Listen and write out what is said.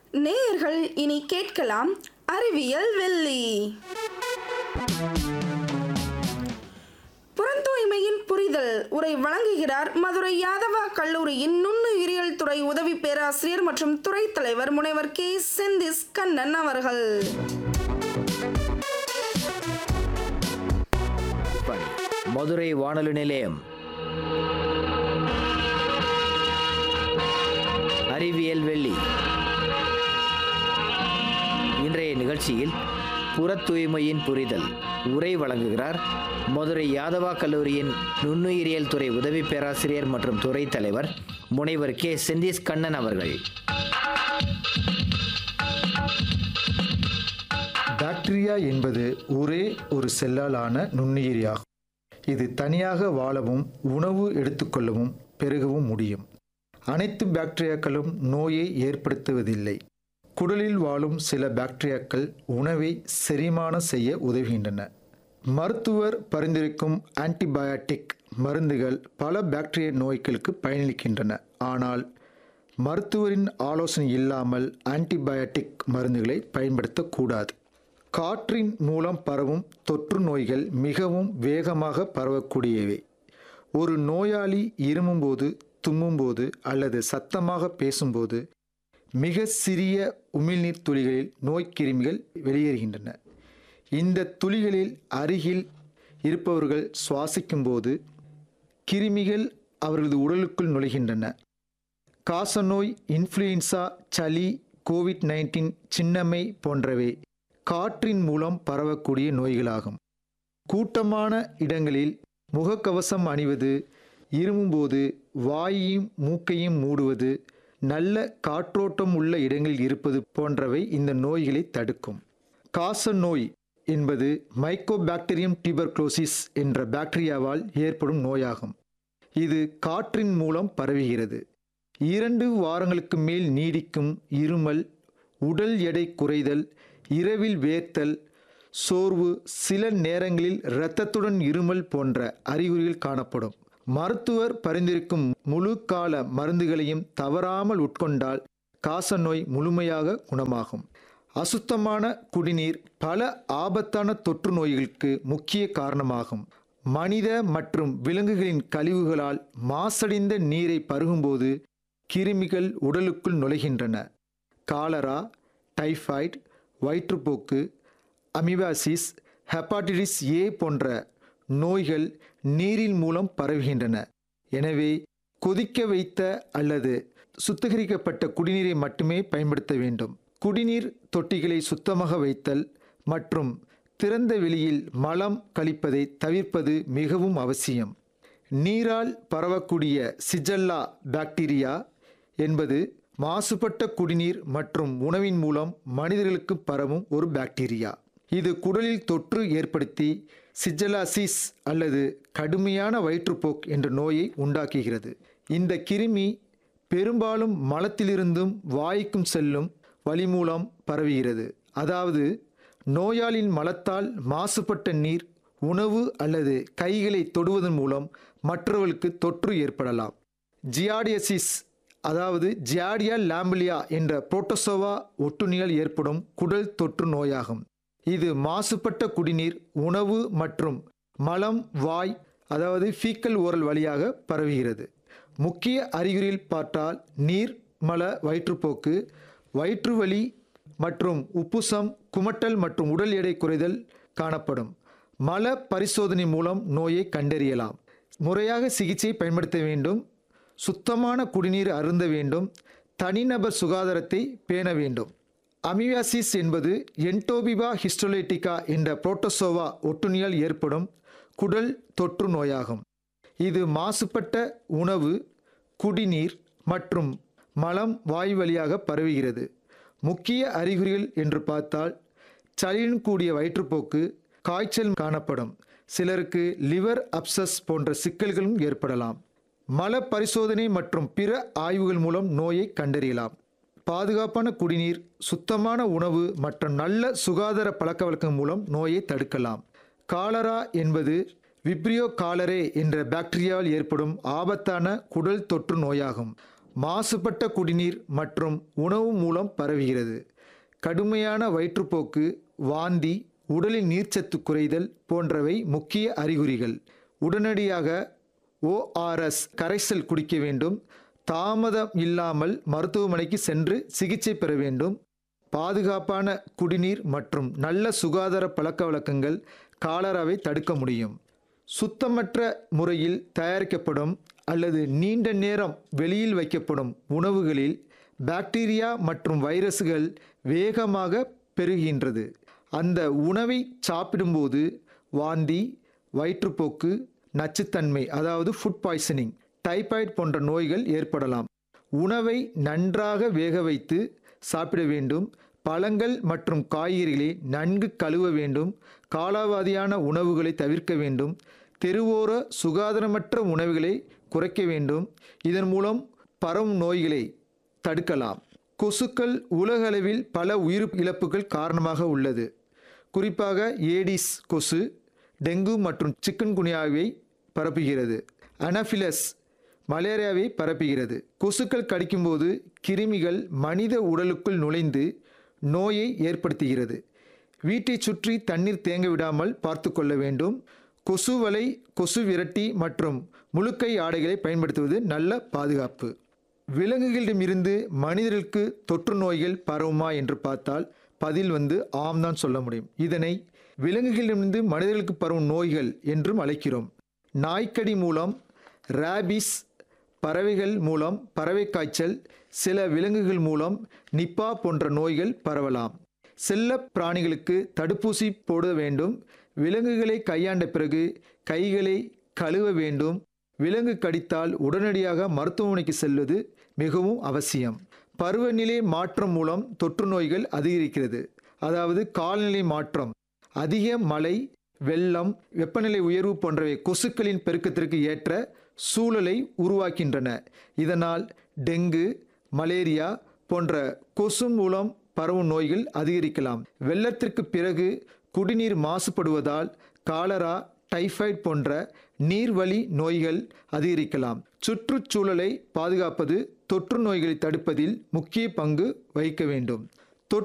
நேயர்கள் இனி கேட்கலாம் அறிவியல் வெள்ளி புறந்தூய்மையின் புரிதல் உரை வழங்குகிறார் மதுரை யாதவா கல்லூரியின் நுண்ணுயிரியல் துறை உதவி பேராசிரியர் மற்றும் துறை தலைவர் முனைவர் கே செந்திஸ் கண்ணன் அவர்கள் பணி மதுரை வானொலி நிலையம் அறிவியல் வெள்ளி இன்றைய நிகழ்ச்சியில் புறத் தூய்மையின் புரிதல் உரை வழங்குகிறார் மதுரை யாதவா கல்லூரியின் நுண்ணுயிரியல் துறை உதவி பேராசிரியர் மற்றும் துறை தலைவர் முனைவர் கே செந்திஸ் கண்ணன் அவர்கள் பாக்டீரியா என்பது ஒரே ஒரு செல்லால் ஆன நுண்ணுயிரியாகும் இது தனியாக வாழவும் உணவு எடுத்துக்கொள்ளவும் பெருகவும் முடியும் அனைத்து பாக்டீரியாக்களும் நோயை ஏற்படுத்துவதில்லை குடலில் வாழும் சில பாக்டீரியாக்கள் உணவை செரிமானம் செய்ய உதவுகின்றன மருத்துவர் பரிந்துரைக்கும் ஆன்டிபயாட்டிக் மருந்துகள் பல பாக்டீரிய நோய்களுக்கு பயனளிக்கின்றன ஆனால் மருத்துவரின் ஆலோசனை இல்லாமல் ஆன்டிபயாட்டிக் மருந்துகளை பயன்படுத்தக்கூடாது காற்றின் மூலம் பரவும் தொற்று நோய்கள் மிகவும் வேகமாக பரவக்கூடியவை ஒரு நோயாளி இருமும்போது தும்மும்போது அல்லது சத்தமாக பேசும்போது மிக சிறிய உமிழ்நீர் துளிகளில் நோய்க்கிருமிகள் வெளியேறுகின்றன இந்த துளிகளில் அருகில் இருப்பவர்கள் சுவாசிக்கும்போது கிருமிகள் அவர்களது உடலுக்குள் நுழைகின்றன காசநோய் இன்ஃப்ளூயன்சா சளி கோவிட் நைன்டீன் சின்னம்மை போன்றவை காற்றின் மூலம் பரவக்கூடிய நோய்களாகும் கூட்டமான இடங்களில் முகக்கவசம் அணிவது இருமும்போது வாயையும் மூக்கையும் மூடுவது நல்ல காற்றோட்டம் உள்ள இடங்களில் இருப்பது போன்றவை இந்த நோய்களை தடுக்கும் காச நோய் என்பது மைக்கோபாக்டீரியம் டியூபர்குலோசிஸ் என்ற பாக்டீரியாவால் ஏற்படும் நோயாகும் இது காற்றின் மூலம் பரவுகிறது இரண்டு வாரங்களுக்கு மேல் நீடிக்கும் இருமல் உடல் எடை குறைதல் இரவில் வேர்த்தல் சோர்வு சில நேரங்களில் இரத்தத்துடன் இருமல் போன்ற அறிகுறிகள் காணப்படும் மருத்துவர் பரிந்துரைக்கும் முழு கால மருந்துகளையும் தவறாமல் உட்கொண்டால் காசநோய் முழுமையாக குணமாகும் அசுத்தமான குடிநீர் பல ஆபத்தான தொற்று நோய்களுக்கு முக்கிய காரணமாகும் மனித மற்றும் விலங்குகளின் கழிவுகளால் மாசடைந்த நீரை பருகும்போது கிருமிகள் உடலுக்குள் நுழைகின்றன காலரா டைஃபாய்டு வயிற்றுப்போக்கு அமிபாசிஸ் ஹெப்பாட்டிடிஸ் ஏ போன்ற நோய்கள் நீரின் மூலம் பரவுகின்றன எனவே கொதிக்க வைத்த அல்லது சுத்திகரிக்கப்பட்ட குடிநீரை மட்டுமே பயன்படுத்த வேண்டும் குடிநீர் தொட்டிகளை சுத்தமாக வைத்தல் மற்றும் திறந்த வெளியில் மலம் கழிப்பதை தவிர்ப்பது மிகவும் அவசியம் நீரால் பரவக்கூடிய சிஜல்லா பாக்டீரியா என்பது மாசுபட்ட குடிநீர் மற்றும் உணவின் மூலம் மனிதர்களுக்கு பரவும் ஒரு பாக்டீரியா இது குடலில் தொற்று ஏற்படுத்தி சிஜலாசிஸ் அல்லது கடுமையான வயிற்றுப்போக்கு என்ற நோயை உண்டாக்குகிறது இந்த கிருமி பெரும்பாலும் மலத்திலிருந்தும் வாய்க்கும் செல்லும் வழி மூலம் பரவுகிறது அதாவது நோயாளின் மலத்தால் மாசுபட்ட நீர் உணவு அல்லது கைகளை தொடுவதன் மூலம் மற்றவர்களுக்கு தொற்று ஏற்படலாம் ஜியாடியசிஸ் அதாவது ஜியாடியா லாம்பிலியா என்ற புரோட்டோசோவா ஒட்டுண்ணியால் ஏற்படும் குடல் தொற்று நோயாகும் இது மாசுபட்ட குடிநீர் உணவு மற்றும் மலம் வாய் அதாவது ஃபீக்கல் ஓரல் வழியாக பரவுகிறது முக்கிய அறிகுறியில் பார்த்தால் நீர் மல வயிற்றுப்போக்கு வயிற்று வலி மற்றும் உப்புசம் குமட்டல் மற்றும் உடல் எடை குறைதல் காணப்படும் மல பரிசோதனை மூலம் நோயை கண்டறியலாம் முறையாக சிகிச்சை பயன்படுத்த வேண்டும் சுத்தமான குடிநீர் அருந்த வேண்டும் தனிநபர் சுகாதாரத்தை பேண வேண்டும் அமியாசிஸ் என்பது என்டோபிபா ஹிஸ்டோலைட்டிகா என்ற புரோட்டோசோவா ஒட்டுண்ணியால் ஏற்படும் குடல் தொற்று நோயாகும் இது மாசுபட்ட உணவு குடிநீர் மற்றும் மலம் வாய் வழியாக பரவுகிறது முக்கிய அறிகுறிகள் என்று பார்த்தால் சளியுடன் கூடிய வயிற்றுப்போக்கு காய்ச்சல் காணப்படும் சிலருக்கு லிவர் அப்சஸ் போன்ற சிக்கல்களும் ஏற்படலாம் மல பரிசோதனை மற்றும் பிற ஆய்வுகள் மூலம் நோயை கண்டறியலாம் பாதுகாப்பான குடிநீர் சுத்தமான உணவு மற்றும் நல்ல சுகாதார பழக்கவழக்கம் மூலம் நோயை தடுக்கலாம் காலரா என்பது விப்ரியோ காலரே என்ற பாக்டீரியாவால் ஏற்படும் ஆபத்தான குடல் தொற்று நோயாகும் மாசுபட்ட குடிநீர் மற்றும் உணவு மூலம் பரவுகிறது கடுமையான வயிற்றுப்போக்கு வாந்தி உடலில் நீர்ச்சத்து குறைதல் போன்றவை முக்கிய அறிகுறிகள் உடனடியாக ஓஆர்எஸ் கரைசல் குடிக்க வேண்டும் தாமதம் இல்லாமல் மருத்துவமனைக்கு சென்று சிகிச்சை பெற வேண்டும் பாதுகாப்பான குடிநீர் மற்றும் நல்ல சுகாதார பழக்க வழக்கங்கள் காலராவை தடுக்க முடியும் சுத்தமற்ற முறையில் தயாரிக்கப்படும் அல்லது நீண்ட நேரம் வெளியில் வைக்கப்படும் உணவுகளில் பாக்டீரியா மற்றும் வைரஸ்கள் வேகமாக பெருகின்றது அந்த உணவை சாப்பிடும்போது வாந்தி வயிற்றுப்போக்கு நச்சுத்தன்மை அதாவது ஃபுட் பாய்சனிங் டைபாய்டு போன்ற நோய்கள் ஏற்படலாம் உணவை நன்றாக வேக வைத்து சாப்பிட வேண்டும் பழங்கள் மற்றும் காய்கறிகளை நன்கு கழுவ வேண்டும் காலாவதியான உணவுகளை தவிர்க்க வேண்டும் தெருவோர சுகாதாரமற்ற உணவுகளை குறைக்க வேண்டும் இதன் மூலம் பரவும் நோய்களை தடுக்கலாம் கொசுக்கள் உலகளவில் பல உயிர் இழப்புகள் காரணமாக உள்ளது குறிப்பாக ஏடிஸ் கொசு டெங்கு மற்றும் சிக்கன்குனியாவை பரப்புகிறது அனஃபிலஸ் மலேரியாவை பரப்புகிறது கொசுக்கள் கடிக்கும்போது கிருமிகள் மனித உடலுக்குள் நுழைந்து நோயை ஏற்படுத்துகிறது வீட்டைச் சுற்றி தண்ணீர் தேங்க விடாமல் பார்த்து கொள்ள வேண்டும் கொசு வலை கொசு விரட்டி மற்றும் முழுக்கை ஆடைகளை பயன்படுத்துவது நல்ல பாதுகாப்பு விலங்குகளிடமிருந்து மனிதர்களுக்கு தொற்று நோய்கள் பரவுமா என்று பார்த்தால் பதில் வந்து ஆம் தான் சொல்ல முடியும் இதனை விலங்குகளிடமிருந்து மனிதர்களுக்கு பரவும் நோய்கள் என்றும் அழைக்கிறோம் நாய்க்கடி மூலம் ரேபிஸ் பறவைகள் மூலம் பறவை காய்ச்சல் சில விலங்குகள் மூலம் நிப்பா போன்ற நோய்கள் பரவலாம் செல்ல பிராணிகளுக்கு தடுப்பூசி போட வேண்டும் விலங்குகளை கையாண்ட பிறகு கைகளை கழுவ வேண்டும் விலங்கு கடித்தால் உடனடியாக மருத்துவமனைக்கு செல்வது மிகவும் அவசியம் பருவநிலை மாற்றம் மூலம் தொற்று நோய்கள் அதிகரிக்கிறது அதாவது காலநிலை மாற்றம் அதிக மழை வெள்ளம் வெப்பநிலை உயர்வு போன்றவை கொசுக்களின் பெருக்கத்திற்கு ஏற்ற சூழலை உருவாக்கின்றன இதனால் டெங்கு மலேரியா போன்ற கொசு மூலம் பரவும் நோய்கள் அதிகரிக்கலாம் வெள்ளத்திற்கு பிறகு குடிநீர் மாசுபடுவதால் காலரா டைஃபாய்டு போன்ற நீர்வழி நோய்கள் அதிகரிக்கலாம் சுற்றுச்சூழலை பாதுகாப்பது தொற்று நோய்களை தடுப்பதில் முக்கிய பங்கு வகிக்க வேண்டும்